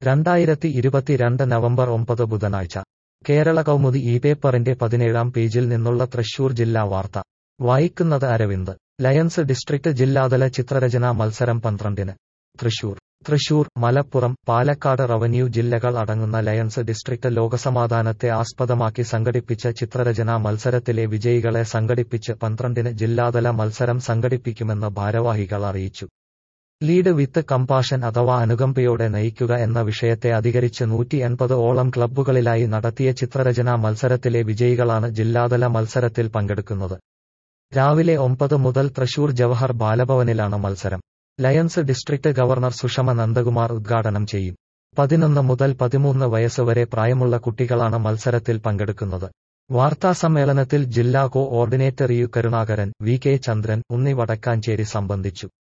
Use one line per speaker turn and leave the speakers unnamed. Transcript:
രണ്ടായിരത്തി ഇരുപത്തിരണ്ട് നവംബർ ഒമ്പത് ബുധനാഴ്ച കേരള കൗമുദി ഈ പേപ്പറിന്റെ പതിനേഴാം പേജിൽ നിന്നുള്ള തൃശൂർ ജില്ലാ വാർത്ത വായിക്കുന്നത് അരവിന്ദ് ലയൺസ് ഡിസ്ട്രിക്ട് ജില്ലാതല ചിത്രരചനാ മത്സരം പന്ത്രണ്ടിന് തൃശൂർ തൃശൂർ മലപ്പുറം പാലക്കാട് റവന്യൂ ജില്ലകൾ അടങ്ങുന്ന ലയൺസ് ഡിസ്ട്രിക്ട് ലോകസമാധാനത്തെ ആസ്പദമാക്കി സംഘടിപ്പിച്ച ചിത്രരചനാ മത്സരത്തിലെ വിജയികളെ സംഘടിപ്പിച്ച് പന്ത്രണ്ടിന് ജില്ലാതല മത്സരം സംഘടിപ്പിക്കുമെന്ന് ഭാരവാഹികൾ അറിയിച്ചു ലീഡ് വിത്ത് കമ്പാഷൻ അഥവാ അനുകമ്പയോടെ നയിക്കുക എന്ന വിഷയത്തെ അധികരിച്ച് നൂറ്റി എൺപത് ഓളം ക്ലബ്ബുകളിലായി നടത്തിയ ചിത്രരചനാ മത്സരത്തിലെ വിജയികളാണ് ജില്ലാതല മത്സരത്തിൽ പങ്കെടുക്കുന്നത് രാവിലെ ഒമ്പത് മുതൽ തൃശൂർ ജവഹർ ബാലഭവനിലാണ് മത്സരം lions district governor Sushama Nandakumar ഉദ്ഘാടനം ചെയ്യും പതിനൊന്ന് മുതൽ പതിമൂന്ന് വയസ്സ് വരെ പ്രായമുള്ള കുട്ടികളാണ് മത്സരത്തിൽ പങ്കെടുക്കുന്നത് വാർത്താസമ്മേളനത്തിൽ ജില്ലാ coordinator U Karunakaran V K Chandran Unni Vadakkanchery സംബന്ധിച്ചു